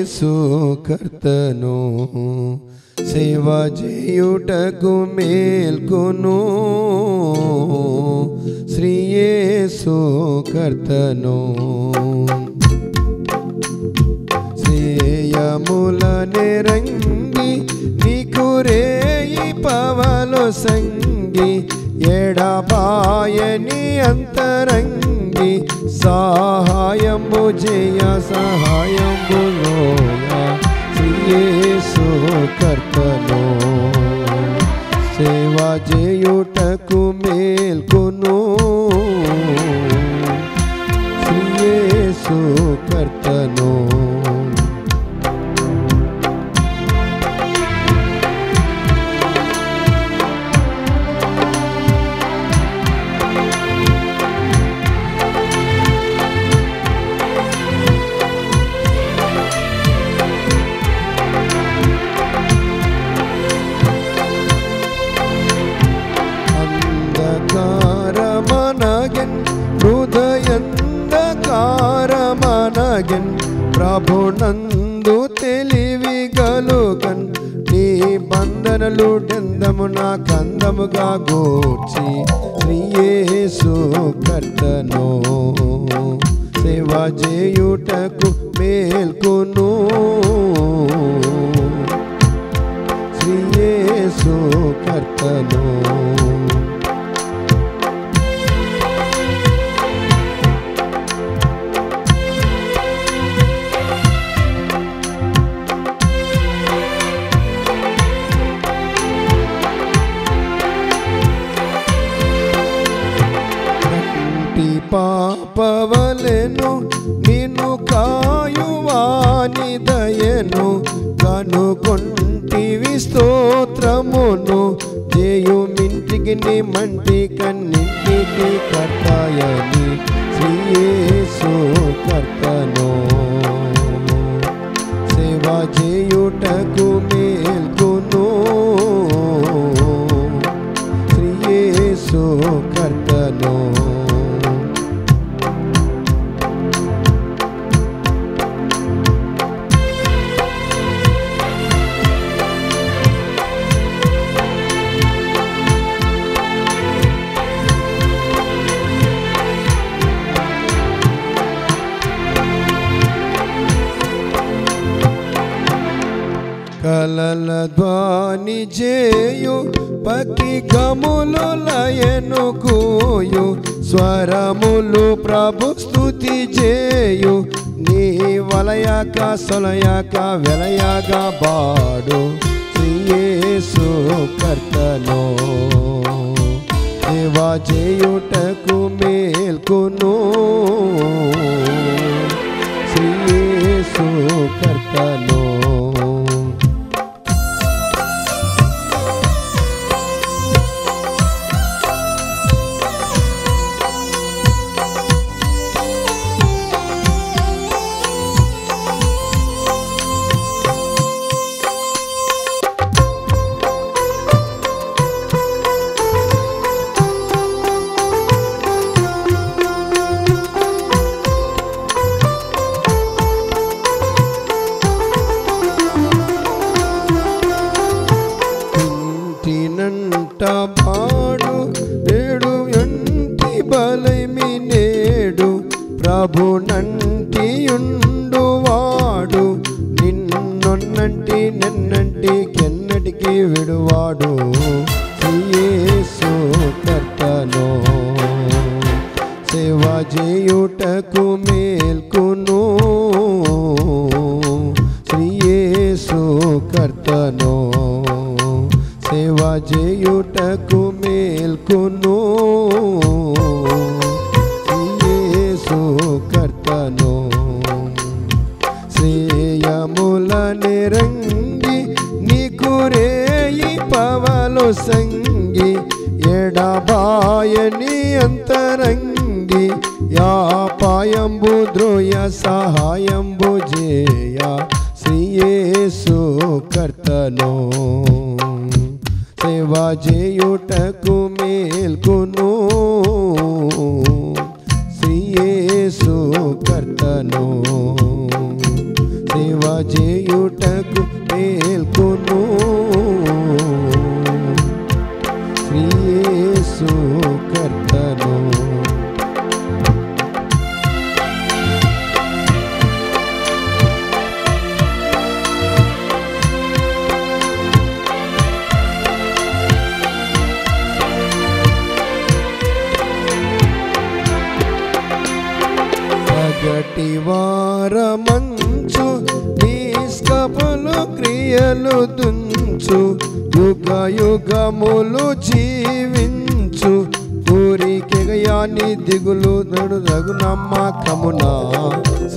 యేసు కర్తను సేవ చేయుటకు మేల్కొను శ్రీ యేసు కర్తను శ్రేయముల నిరంగి నీకు రేయి పవలు సంగి ఎడబాయని అంతరంగి సహాయము జయ సహాయము శ్రీయేసు కర్తను సేవ చేయుటకు మేల్కొను శ్రీయేసు కర్తను అంధకారమనగన్ హృదయంధకారమనగన్ ప్రభునందు తెలివి గలుగన్ నీ బంధనలు డెందము నా కందముగా గోర్చి శ్రీయేసు కర్తను సేవ చేయుటకు మేల్కొను శ్రీయేసు కర్తను కంటి పాపవలెను నిన్ను కాయువాని దయను కనుకొంటివి స్తోత్రమును చేయుమింటికి నీ మంటి కన్నింటికి కర్తాయని శ్రీయేసు కర్తను సేవ చేయుటకు మేల్కొను శ్రీయేసు కర్తను కలల ధ్వని చేయు పకి గములు లయను కూయు స్వరములు ప్రభు స్తుతి చేయు నీ వలయాక సొలయాక వెలయాక బాడు శ్రీయేసు కర్తను సేవా చేయుటకు మేల్కొను శ్రీయేసు కర్తను ఇంటినంట పాడు నేడు ఎంటి బలమి నేడు ప్రభు నంటియుండు వాడు నిన్నొన్నంటి నిన్నంటి కెన్నటికి విడువాడు శ్రీయేసు కర్తను సేవ చేయుటకు మేల్కొను శ్రీయేసు కర్తను సేవ చేయుటకు మేల్కొను శ్రీయేసు కర్తను శ్రేయముల నిరంగి నీకు రేయి పవలు సంగి ఎడబాయని అంతరంగి యాపాయంబు ద్రోయ సహాయంబు జేయ శ్రీయేసు కర్తను సేవ చేయుటకు మేల్కొను శ్రీయేసు కర్తను సేవ చే గటి వారమంచు నిష్కపలు క్రియలు దుంచు యుగ యుగములు జీవించు ఊరికెగయాని దిగులు నడు రఘు నమ్మకమున